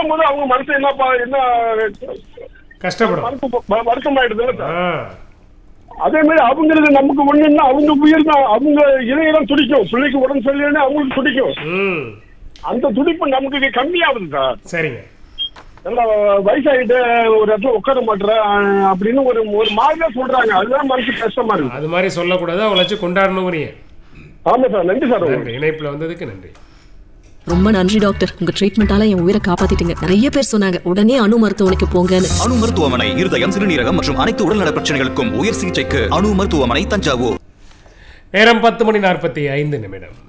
நினைக்கும் போது அவங்க மனசு என்னப்பா என்ன கஷ்டப்படும் வருத்தம் வருத்தம் ஆயிடுதுல்ல சார் ஆ அதே மாதிரி அவங்களுக்கு நமக்கு ஒண்ணுன்னா அவங்க உயிர் தான் அவங்க இதயம் துடிக்கும் பிள்ளைக்கு உடம்பு சரியில்லைன்னு அவங்களுக்கு துடிக்கும் ம் அந்த துடிப்பு நமக்கு கம்மியாகுது சார் சரிங்க நல்லா வயசாயிட்டு ஒரு இடத்துல உட்கார மாட்டேற அப்படின்னு ஒரு ஒரு மாதிரியா சொல்றாங்க அதுதான் மனசு கஷ்டமா இருக்கு அது மாதிரி சொல்லக்கூடாது அவளை வச்சு கொண்டாடணுங்கிறீங்க ஆமா சார் நன்றி சார் உங்களுக்கு நன்றி இணைப்புல வந்ததுக்கு நன்றி ரொம்ப நன்றி டாக்டர் உங்க ட்ரீட்மெண்டால என் உயிரை காப்பாத்திட்டீங்க நிறைய பேர் சொன்னாங்க உடனே அணு மருத்துவமனைக்கு போங்கன்னு அணு மருத்துவமனை இருதயம் சிறுநீரகம் மற்றும் அனைத்து உடல்நல பிரச்சனைகளுக்கும் உயர் சிகிச்சைக்கு அணு மருத்துவமனை தஞ்சாவூர் நேரம் பத்து மணி நாற்பத்தி ஐந்து நிமிடம்